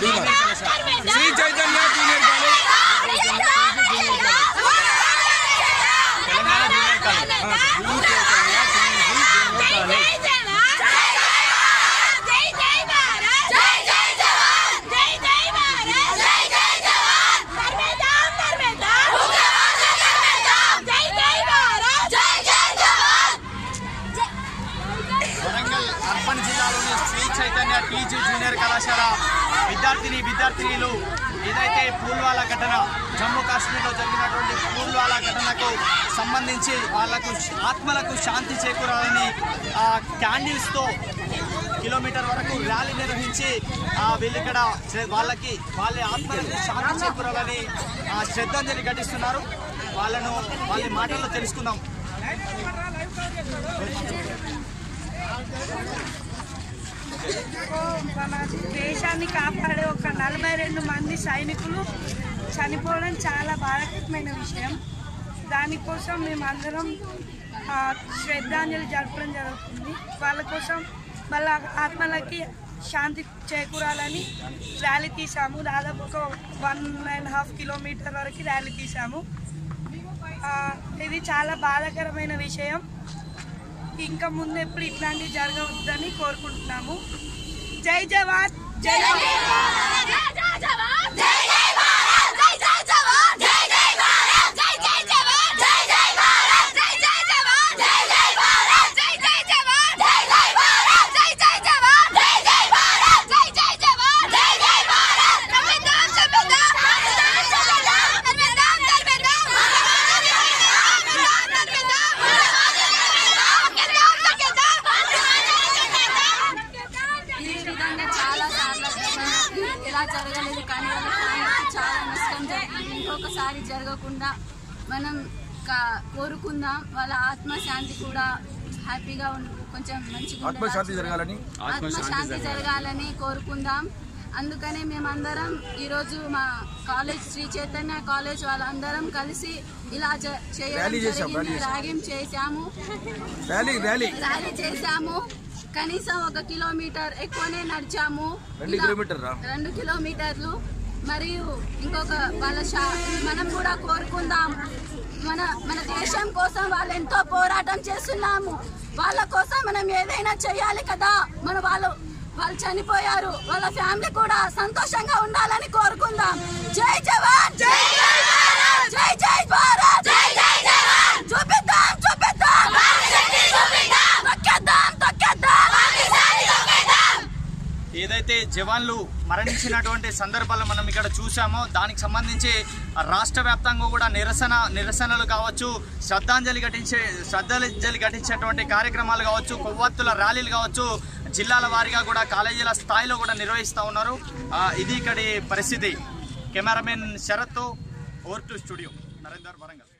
Junior కళాశాల Sri Chaitanya junior college Telangana junior college ఆ, Sri Chaitanya junior college Warangal urban జిల్లాలోని శ్రీ చైతన్య టీజీ జూనియర్ కళాశాల విద్యార్థిని విద్యార్థినిలు ఏదైతే పూల్వాలా ఘటన జమ్మూ కాశ్మీర్లో జరిగినటువంటి పూల్వాలా ఘటనకు సంబంధించి వాళ్ళకు ఆత్మలకు శాంతి చేకూరాలని ఆ, క్యాండిల్స్తో కిలోమీటర్ వరకు ర్యాలీ నిర్వహించి ఆ, వీళ్ళు ఇక్కడ శ్ర- వాళ్ళకి వాళ్ళ ఆత్మలకు శాంతి చేకూరాలని ఆ, శ్రద్ధాంజలి ఘటిస్తున్నారు వాళ్ళను వాళ్ళ మాటల్లో తెలుసుకుందాం మన దేశాన్ని కాపాడే ఒక నలభై రెండు మంది సైనికులు చనిపోవడం చాలా బాధాకరమైన విషయం దానికోసం మేమందరం ఆ, శ్రద్ధాంజలి జరపడం జరుగుతుంది వాళ్ళ కోసం వాళ్ళ ఆత్మలకి శాంతి చేకూరాలని ర్యాలీ తీసాము దాదాపు ఒక వన్ అండ్ హాఫ్ కిలోమీటర్ వరకు ర్యాలీ తీసాము ఆ, ఇది చాలా బాధాకరమైన విషయం ఇంకా ముందు ఎప్పుడు ఇట్లాంటివి జరగవద్దని కోరుకుంటున్నాము జై జవాన్ జై ఈ విధంగా చాలా సార్లు ఇలా జరగలేదు కానీ వాళ్ళ ఫ్యామిలీకి చాలా నష్టం జరిగింది ఇంకొకసారి జరగకుండా మనం కా- కోరుకుందాం వాళ్ళ ఆత్మశాంతి కూడా హ్యాపీగా ఉండు కొంచెం మంచిగా ఆత్మశాంతి జరగాలని ఆత్మశాంతి జరగాలని కోరుకుందాం అందుకనే మేమందరం ఈరోజు మా కాలేజ్ శ్రీ చైతన్య కాలేజ్ వాళ్ళందరం కలిసి ఇలా చే- చేయడం ర్యాలీ చేశాం, జరిగింది ర్యాలీ చేశాం. ర్యాగింగ్ చేశాము ర్యాలీ ర్యాలీ ర్యాలీ చేశాము కనీసం ఒక కిలోమీటర్ ఎక్కువనే నడిచాము రెండు ఇలా కిలోమీటర్లా? రెండు కిలోమీటర్లు మరియు ఇంకొక వాళ్ళ షా మనం కూడా కోరుకుందాం మన మన దేశం కోసం వాళ్ళు ఎంతో పోరాటం చేస్తున్నాము వాళ్ళ కోసం మనం ఏదైనా చేయాలి కదా మన వాళ్ళు వాళ్ళు చనిపోయారు వాళ్ళ ఫ్యామిలీ కూడా సంతోషంగా ఉండాలని కోరుకుందాం జై జవాన్ జై జై జై భారత్ జై జై జవాన్ చూపిద్దాం చూపిద్దాం తొక్కేద్దాం తొక్కేద్దాం ఏదైతే జవాన్లు మరణించినటువంటి సందర్భాలు మనం ఇక్కడ చూసామో దానికి సంబంధించి రాష్ట్ర వ్యాప్తంగా కూడా నిరసన నిరసనలు కావచ్చు శ్రద్ధాంజలి ఘటించే శ్రద్ధాంజలి ఘటించేటువంటి కార్యక్రమాలు కావచ్చు కొవ్వొత్తుల ర్యాలీలు కావచ్చు జిల్లాల వారీగా కూడా కాలేజీల స్థాయిలో కూడా నిర్వహిస్తూ ఉన్నారు ఆ, ఇది ఇక్కడి పరిస్థితి cameraman Sharath over to studio Narender Warangal